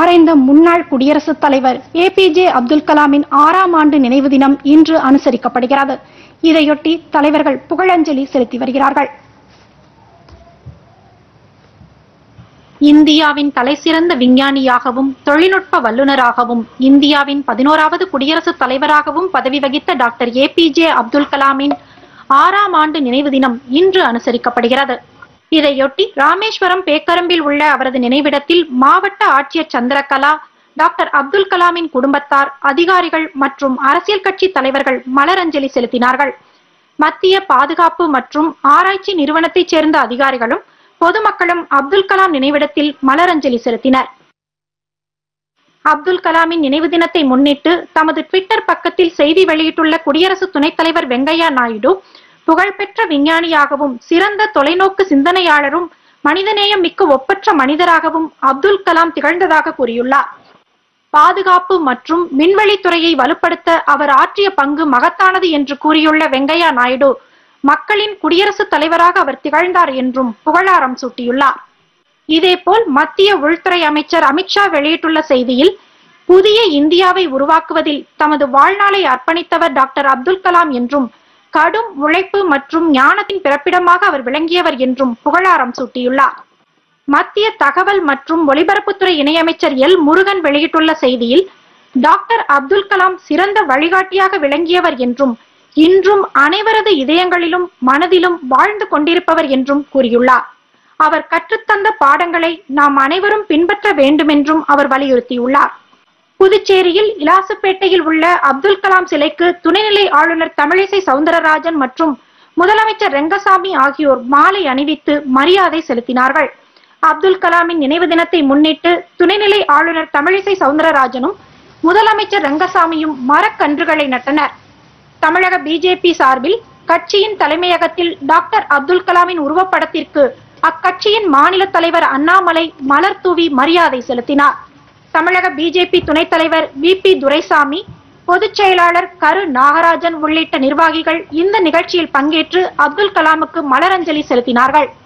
மறைந்த முன்னாள் குடியரசுத் தலைவர் ஏபிஜே அப்துல் கலாமின் ஆறாம் ஆண்டு நினைவு தினம் இன்று அனுசரிக்கப்படுகிறது இதையொட்டி தலைவர்கள் புகழஞ்சலி செலுத்தி வருகிறார்கள் இந்தியாவின் தலைசிறந்த விஞ்ஞானியாகவும் தொழில்நுட்ப வல்லுநராகவும் இந்தியாவின் பதினோராவது குடியரசுத் தலைவராகவும் பதவி வகித்த டாக்டர் ஏபிஜே அப்துல் கலாமின் ஆறாம் ஆண்டு நினைவு தினம் இன்று அனுசரிக்கப்படுகிறது இதையொட்டி ராமேஸ்வரம் பேக்கரம்பில் உள்ள அவரது நினைவிடத்தில் மாவட்ட ஆட்சியர் சந்திரகலா டாக்டர் அப்துல் கலாமின் குடும்பத்தார் அதிகாரிகள் மற்றும் அரசியல் கட்சி தலைவர்கள் மலரஞ்சலி செலுத்தினார்கள் மத்திய பாதுகாப்பு மற்றும் ஆராய்ச்சி நிறுவனத்தைச் சேர்ந்த அதிகாரிகளும் பொதுமக்களும் அப்துல் கலாம் நினைவிடத்தில் மலரஞ்சலி செலுத்தினர் அப்துல் கலாமின் நினைவு தினத்தை முன்னிட்டு தமது ட்விட்டர் பக்கத்தில் செய்தி வெளியிட்டுள்ள குடியரசு துணைத் தலைவர் வெங்கையா நாயுடு புகழ்பெற்ற விஞ்ஞானியாகவும் சிறந்த தொலைநோக்கு சிந்தனையாளரும் மனிதநேயம் மிக்க ஒப்பற்ற மனிதராகவும் அப்துல் கலாம் திகழ்ந்ததாக கூறியுள்ளார் பாதுகாப்பு மற்றும் விண்வெளித்துறையை வலுப்படுத்த அவர் ஆற்றிய பங்கு மகத்தானது என்று கூறியுள்ள வெங்கையா நாயுடு மக்களின் குடியரசுத் தலைவராக அவர் திகழ்ந்தார் என்றும் புகழாரம் சூட்டியுள்ளார் இதேபோல் மத்திய உள்துறை அமைச்சர் அமித்ஷா வெளியிட்டுள்ள செய்தியில் புதிய இந்தியாவை உருவாக்குவதில் தமது வாழ்நாளை அர்ப்பணித்தவர் டாக்டர் அப்துல் கலாம் என்றும் கடும் உழைப்பு மற்றும் ஞானத்தின் பிறப்பிடமாக அவர் விளங்கியவர் என்றும் புகழாரம் சூட்டியுள்ளார் மத்திய தகவல் மற்றும் ஒலிபரப்புத்துறை இணையமைச்சர் எல் முருகன் வெளியிட்டுள்ள செய்தியில் டாக்டர் அப்துல் கலாம் சிறந்த வழிகாட்டியாக விளங்கியவர் என்றும் இன்றும் அனைவரது இதயங்களிலும் மனதிலும் வாழ்ந்து கொண்டிருப்பவர் என்றும் கூறியுள்ளார் அவர் கற்றுத்தந்த பாடங்களை நாம் அனைவரும் பின்பற்ற வேண்டுமென்றும் அவர் வலியுறுத்தியுள்ளார் புதுச்சேரியில் இலாசுப்பேட்டையில் உள்ள அப்துல் கலாம் சிலைக்கு துணைநிலை ஆளுநர் தமிழிசை சவுந்தரராஜன் மற்றும் முதலமைச்சர் ரெங்கசாமி ஆகியோர் மாலை அணிவித்து மரியாதை செலுத்தினார்கள் அப்துல் கலாமின் நினைவு தினத்தை முன்னிட்டு துணைநிலை ஆளுநர் தமிழிசை சவுந்தரராஜனும் முதலமைச்சர் ரங்கசாமியும் மரக்கன்றுகளை நட்டனர் தமிழக பிஜேபி சார்பில் கட்சியின் தலைமையகத்தில் டாக்டர் அப்துல் கலாமின் உருவப்படத்திற்கு அக்கட்சியின் மாநில தலைவர் அண்ணாமலை மலர் தூவி மரியாதை செலுத்தினார் தமிழக பிஜேபி துணைத் தலைவர் வி பி துரைசாமி பொதுச் செயலாளர் கரு நாகராஜன் உள்ளிட்ட நிர்வாகிகள் இந்த நிகழ்ச்சியில் பங்கேற்று அப்துல் கலாமுக்கு மலரஞ்சலி செலுத்தினார்கள்